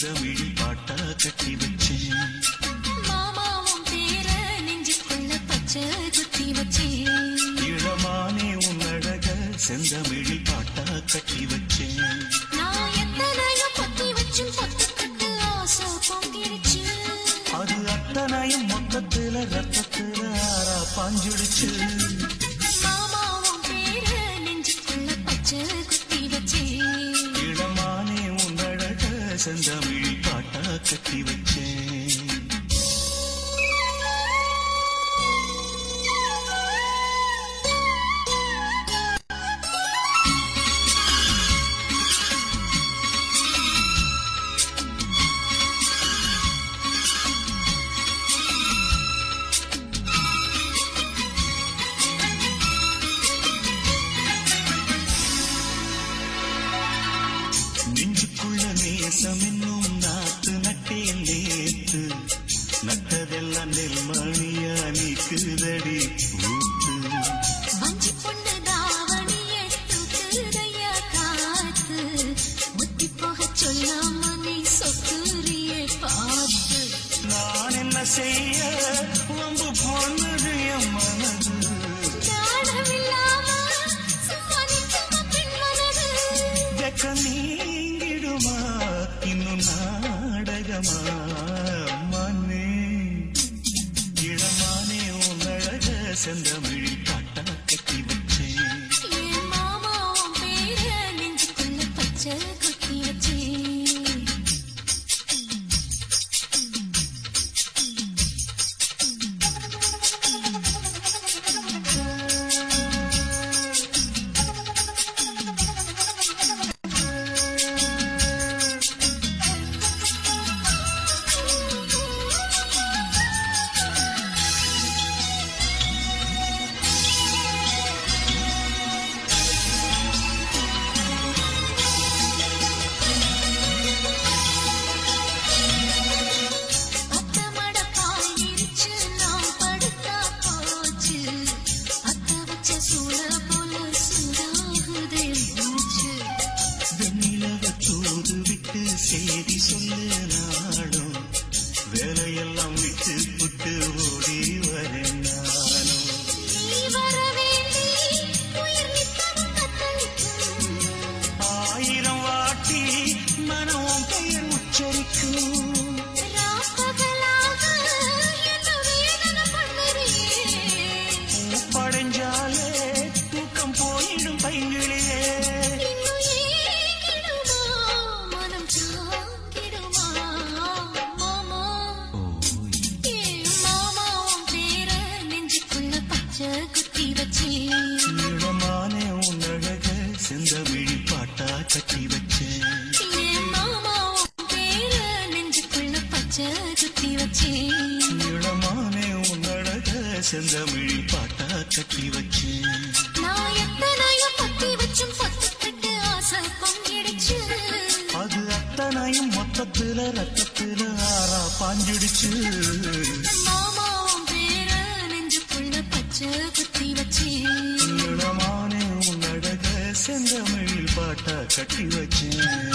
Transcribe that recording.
செந்தமிழ் பாட்டா கட்டி வச்சேன் மாமாவும் பேர நெஞ்சுக்குள்ள பச்சை குத்தி வச்சேன் இளமானே உன் அழக செந்தமிழ் பாட்டா கட்டி வச்சேன் நான் எத்தனையோ பத்தி வச்சும் பத்துக்கிட்டு ஆசை பொங்கிடுச்சு அது அத்தனையும் மொத்தத்துல ரத்தத்துல ஆறா பாஞ்சுடுச்சு மாமாவும் பேர நெஞ்சுக்குள்ள பச்சை குத்தி வச்சேன் இளமானே உன் அழக செந்தமிழ் பாட்டா கட்டி வச்சேன் நெஞ்சுக்குள்ள நேசம் என்னும் நாத்து நட்டேன் நேத்து நட்டதெல்லாம் நெல்மணியா நீக்குதடி ஊத்து வஞ்சி பொண்ணு தாவணிய தூக்குதைய காத்து முத்தி போக சொல்லாம நீ சொக்குரிய பார்த்து நான் என்ன செய்ய வம்பு பொண்ணுது என் மனது நாணமில்லாம சமாளிக்குமா பெண் மனது வெக்க நீங்கிடுமா இன்னும் நாடகமா மண்ணே இளமானே உன் அழக செந்தமிழ் பாட்டா கட்டி வச்சேன் என் மாமாவும் பேர நெஞ்சுக்குள்ள பச்சை குத்தி வச்சேன் அத்தமட பாய் விரிச்சு நான் படுத்தா போச்சு அத்த வச்ச சூட போல சூடாகுதே மூச்சு வெண்ணிலவ தூது விட்டு செய்தி சொல்ல நாடும் வேலையெல்லாம் விட்டு புட்டு ஓடி வரேன் நானும் நீ வர வேண்டி உயிர் நித்தமும் தத்தளிக்கும் ஆயிரம் வாட்டி மனம் பெயர் உச்சரிக்கும் ராப்பகலாக என்ன வேதனை பண்ணுறியே படைஞ்சாலே தூக்கம் போயிடும் பைங்கிளியே இன்னும் ஏங்கிடுமா மனம் சாங்கிடுமா மாமா ஏ மாமா உன் பேர நெஞ்சுக்குள்ள பச்சை குத்தி வச்சேன் இளமானே உன் அழக செந்தமிழ் பாட்டா கட்டி வச்சேன் ஏ மாமா உன் பேர நெஞ்சுக்குள்ள பச்சை குத்தி வச்சேன் இளமானே உன் அழக செந்தமிழ் பாட்டா கட்டி வச்சேன் நான் எத்தனையோ பத்தி வச்சும் பத்துக்கிட்டு ஆசை பொங்கிடுச்சு அது அத்தனையும் மொத்தத்துல ரத்தத்துல ஆறா பாஞ்சிடுச்சு மாமாவும் பேர நெஞ்சுக்குள்ள பச்சை குத்தி வச்சேன் இளமானே உன் அழக செந்தமிழ் பாட்டா கட்டி வச்சேன்